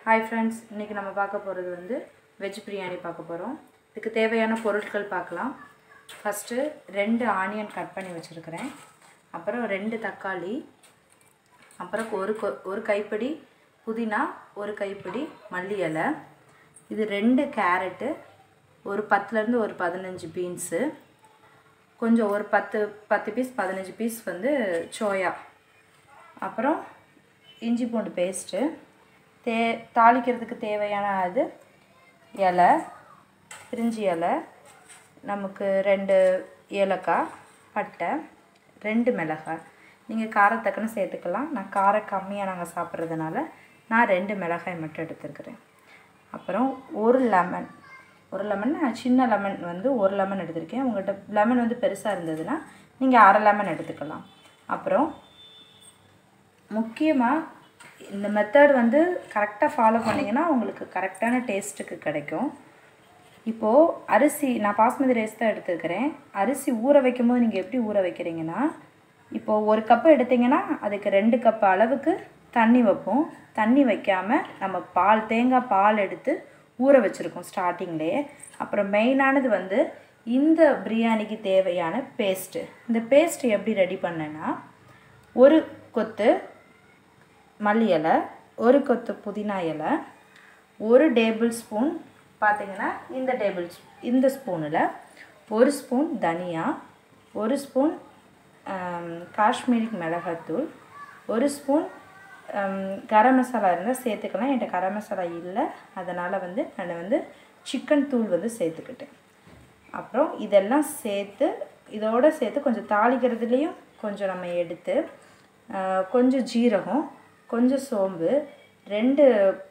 hi friends இன்றைக்கி நம்ம பார்க்க போகிறது வந்து வெஜ் பிரியாணி பார்க்க போகிறோம் இதுக்கு தேவையான பொருட்கள் பார்க்கலாம் ஃபஸ்ட்டு ரெண்டு ஆனியன் கட் பண்ணி வச்சுருக்கிறேன் அப்புறம் ரெண்டு தக்காளி அப்புறம் ஒரு கொ ஒரு கைப்பிடி புதினா ஒரு கைப்பிடி மல்லி இலை இது ரெண்டு கேரட்டு ஒரு பத்துலேருந்து ஒரு பதினஞ்சு பீன்ஸு கொஞ்சம் ஒரு பத்து பத்து பீஸ் பதினஞ்சு பீஸ் வந்து சோயா அப்புறம் இஞ்சி பூண்டு பேஸ்ட்டு தே தாளிக்கிறதுக்கு தேவையான அது இலை பிரிஞ்சி இலை நமக்கு ரெண்டு ஏலக்காய் பட்டை ரெண்டு மிளகாய் நீங்கள் காரத்தக்கன்னு சேர்த்துக்கலாம் நான் காரம் கம்மியாக நாங்கள் சாப்பிட்றதுனால நான் ரெண்டு மிளகாய் மட்டும் எடுத்துருக்கிறேன் அப்புறம் ஒரு லெமன் ஒரு லெமன் நான் சின்ன லெமன் வந்து ஒரு லெமன் எடுத்திருக்கேன் உங்கள்கிட்ட லெமன் வந்து பெருசாக இருந்ததுன்னா நீங்கள் அரை லெமன் எடுத்துக்கலாம் அப்புறம் முக்கியமாக இந்த மெத்தட் வந்து கரெக்டாக ஃபாலோ பண்ணிங்கன்னா உங்களுக்கு கரெக்டான டேஸ்ட்டுக்கு கிடைக்கும் இப்போது அரிசி நான் பாஸ்மதி ரைஸ் தான் எடுத்துக்கிறேன் அரிசி ஊற வைக்கும் போது நீங்கள் எப்படி ஊற வைக்கிறீங்கன்னா இப்போது ஒரு கப்பு எடுத்தீங்கன்னா அதுக்கு ரெண்டு கப் அளவுக்கு தண்ணி வைப்போம் தண்ணி வைக்காமல் நம்ம பால் தேங்காய் பால் எடுத்து ஊற வச்சுருக்கோம் ஸ்டார்டிங்லேயே அப்புறம் மெயினானது வந்து இந்த பிரியாணிக்கு தேவையான பேஸ்ட்டு இந்த பேஸ்ட் எப்படி ரெடி பண்ணேன்னா ஒரு கொத்து மல்லி இலை ஒரு கொத்து புதினா இலை ஒரு டேபிள் ஸ்பூன் பார்த்தீங்கன்னா இந்த டேபிள் இந்த ஸ்பூனில் ஒரு ஸ்பூன் தனியா ஒரு ஸ்பூன் காஷ்மீரி மிளகாத்தூள் ஒரு ஸ்பூன் கரம் மசாலா இருந்தால் சேர்த்துக்கலாம் என்கிட்ட கரம் மசாலா இல்லை அதனால் வந்து நான் வந்து சிக்கன் தூள் வந்து சேர்த்துக்கிட்டேன் அப்புறம் இதெல்லாம் சேர்த்து இதோடு சேர்த்து கொஞ்சம் தாளிக்கிறதுலேயும் கொஞ்சம் நம்ம எடுத்து கொஞ்சம் ஜீரகம் கொஞ்சம் சோம்பு ரெண்டு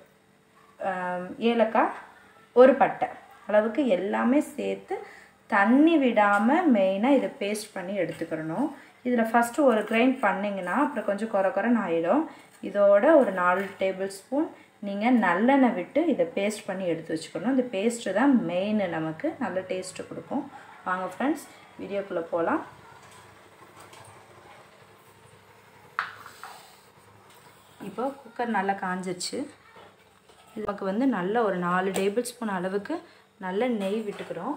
ஏலக்காய் ஒரு பட்டை அளவுக்கு எல்லாமே சேர்த்து தண்ணி விடாமல் மெயினாக இதை பேஸ்ட் பண்ணி எடுத்துக்கிறணும் இதில் ஃபஸ்ட்டு ஒரு கிரைண்ட் பண்ணிங்கன்னா அப்புறம் கொஞ்சம் குறை குறைன்னு ஆகிடும் இதோட ஒரு நாலு டேபிள் ஸ்பூன் நீங்கள் நல்லெண்ணெய் விட்டு இதை பேஸ்ட் பண்ணி எடுத்து வச்சுக்கணும் இந்த பேஸ்ட்டு தான் மெயின் நமக்கு நல்ல டேஸ்ட்டு கொடுக்கும் வாங்க ஃப்ரெண்ட்ஸ் வீடியோக்குள்ளே போகலாம் இப்போ குக்கர் நல்லா காஞ்சிச்சு நமக்கு வந்து நல்ல ஒரு நாலு டேபிள் ஸ்பூன் அளவுக்கு நல்ல நெய் விட்டுக்கிறோம்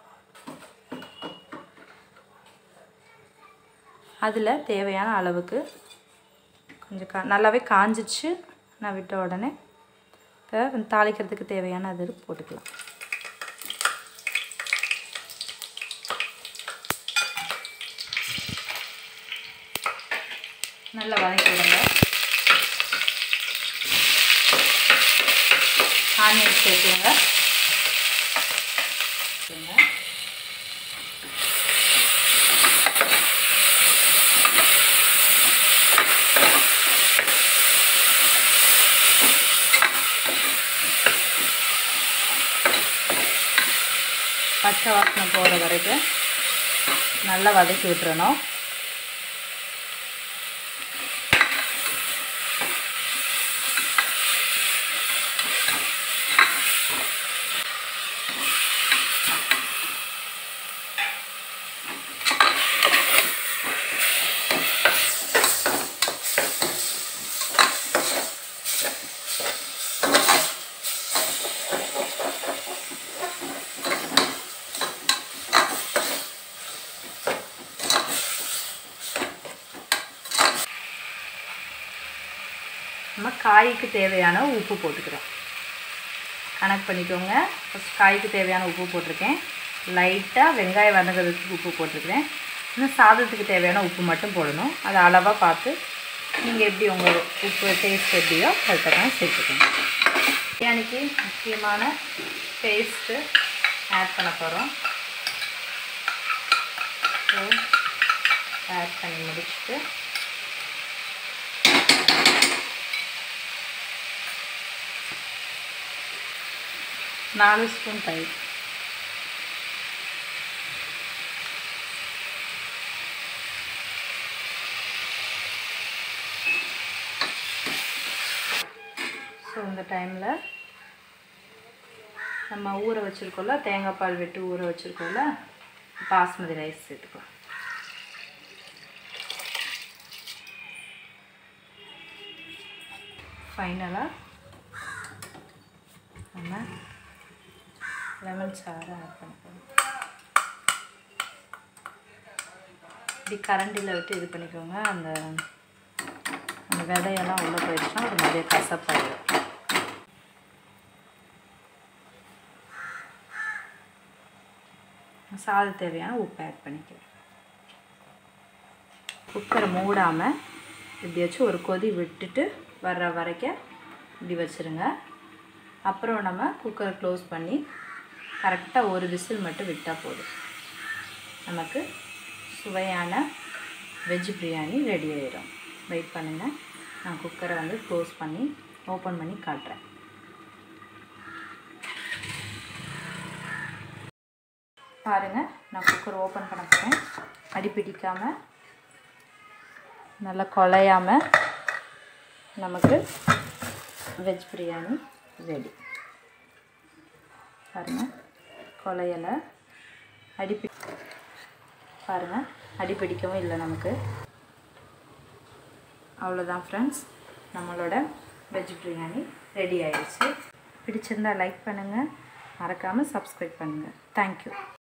அதில் தேவையான அளவுக்கு கொஞ்சம் கா நல்லாவே காஞ்சிச்சு நான் விட்ட உடனே இப்போ தாளிக்கிறதுக்கு தேவையான அது போட்டுக்கலாம் நல்லா வதக்கி விடுங்க ஆனியன் சேர்த்துங்க பச்சை வாசனை போகிற வரைக்கும் நல்லா வதக்கி விட்டுறணும் நம்ம காய்க்கு தேவையான உப்பு போட்டுக்கிறோம் கணக்கு பண்ணிக்கோங்க ஃபஸ்ட் காய்க்கு தேவையான உப்பு போட்டிருக்கேன் லைட்டாக வெங்காயம் வதங்கிறதுக்கு உப்பு போட்டிருக்கிறேன் இன்னும் சாதத்துக்கு தேவையான உப்பு மட்டும் போடணும் அதை அளவாக பார்த்து நீங்கள் எப்படி உங்கள் உப்பு டேஸ்ட் எப்படியோ அது தக்கன சேர்த்துக்கோங்க பிரியாணிக்கு முக்கியமான பேஸ்ட்டு ஆட் பண்ண போகிறோம் ஸோ ஆட் பண்ணி முடிச்சுட்டு நாலு ஸ்பூன் தயிர் ஸோ இந்த டைமில் நம்ம ஊற வச்சுருக்கோம்ல தேங்காய் பால் விட்டு ஊற வச்சுருக்கோம்ல பாஸ்மதி ரைஸ் சேர்த்துக்கலாம் ஃபைனலாக நம்ம லெமன் சாறு ஆட் பண்ணிக்கணும் இப்படி கரண்டியில் விட்டு இது பண்ணிக்கோங்க அந்த அந்த விதையெல்லாம் உள்ளே போயிடுச்சுன்னா அது நிறைய கசப்பாயிடும் சாத தேவையான உப்பு ஆட் பண்ணிக்கிறேன் குக்கரை மூடாமல் எப்படியாச்சும் ஒரு கொதி விட்டுட்டு வர்ற வரைக்கும் இப்படி வச்சுருங்க அப்புறம் நம்ம குக்கரை க்ளோஸ் பண்ணி கரெக்டாக ஒரு விசில் மட்டும் விட்டால் போதும் நமக்கு சுவையான வெஜ் பிரியாணி ரெடி ஆயிடும் வெயிட் பண்ணுங்கள் நான் குக்கரை வந்து க்ளோஸ் பண்ணி ஓப்பன் பண்ணி காட்டுறேன் பாருங்கள் நான் குக்கர் ஓப்பன் பண்ண போகிறேன் அடி பிடிக்காமல் நல்லா குலையாமல் நமக்கு வெஜ் பிரியாணி ரெடி பாருங்கள் குலையலை அடிப்பி பாருங்கள் அடிப்பிடிக்கவும் இல்லை நமக்கு அவ்வளோதான் ஃப்ரெண்ட்ஸ் நம்மளோட வெஜ் பிரியாணி ரெடி ஆயிடுச்சு பிடிச்சிருந்தா லைக் பண்ணுங்கள் மறக்காமல் சப்ஸ்கிரைப் பண்ணுங்கள் தேங்க்யூ